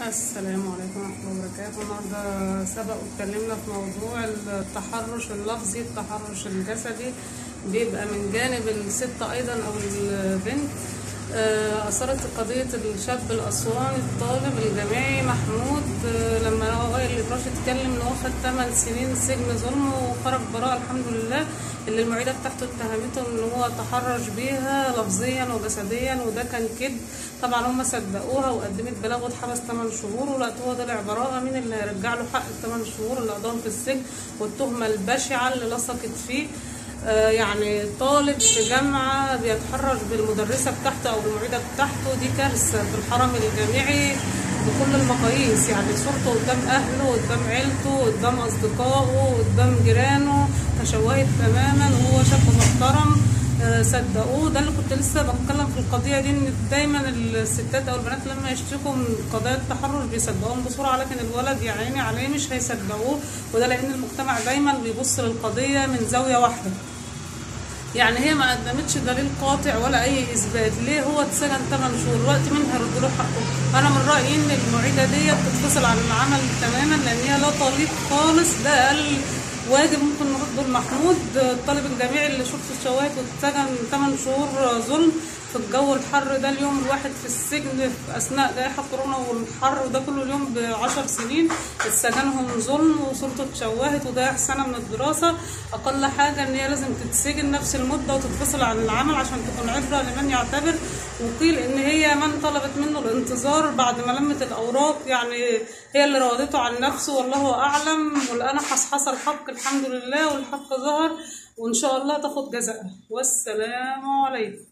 السلام عليكم ورحمة الله وبركاته النهاردة سبق واتكلمنا في موضوع التحرش اللفظي التحرش الجسدي بيبقى من جانب الست أيضا أو البنت آه، أثرت قضية الشاب الأسواني الطالب الجامعي محمود آه، لما هو الإبراج اتكلم إن هو خد 8 سنين سجن ظلم وخرج براءة الحمد لله اللي المعيدة بتاعته اتهمته إن هو تحرش بيها لفظيا وجسديا وده كان كذب طبعا هم صدقوها وقدمت بلاغ واتحبس 8 شهور ولقيت هو طلع براءة مين اللي هيرجع له حق الثمان شهور اللي قضاهم في السجن والتهمة البشعة اللي لصقت فيه آه، يعني طالب في جامعة بيتحرش بالمدرسة بتاعته أو المعيدة بتاعته دي كارثة في الحرم الجامعي بكل المقاييس يعني صورته قدام أهله قدام عيلته قدام أصدقائه قدام جيرانه تشوهت تماما وهو شاب محترم آه، صدقوه ده اللي كنت لسه بتكلم في القضيه دي ان دايما الستات او البنات لما يشتكوا من قضايا التحرش بيصدقوهم بسرعه لكن الولد يا عيني عليه مش هيصدقوه وده لان المجتمع دايما بيبص للقضيه من زاويه واحده يعني هي ما قدمتش دليل قاطع ولا اي اثبات ليه هو اتسجن 8 شهور وقت مين هيرد له حقه انا من رايي ان المعيده دي بتتفصل عن العمل تماما لان هي لا طليق خالص ده اقل واجب ممكن نرده لمحمود الطالب الجامعي اللي شفته الشواهد واتسجن 8 شهور ظلم في الجو الحر ده اليوم الواحد في السجن في اثناء جائحه كورونا والحر وده كله اليوم ب 10 سنين اتسجنهم ظلم وصورته اتشوهت وضيع سنه من الدراسه اقل حاجه ان هي لازم تتسجن نفس المده وتتفصل عن العمل عشان تكون عبره لمن يعتبر وقيل ان هي من طلبت منه الانتظار بعد ما لمت الاوراق يعني هي اللي راودته عن نفسه والله اعلم والان حصحص الحق الحمد لله والحق ظهر وان شاء الله تاخد جزاءها والسلام عليكم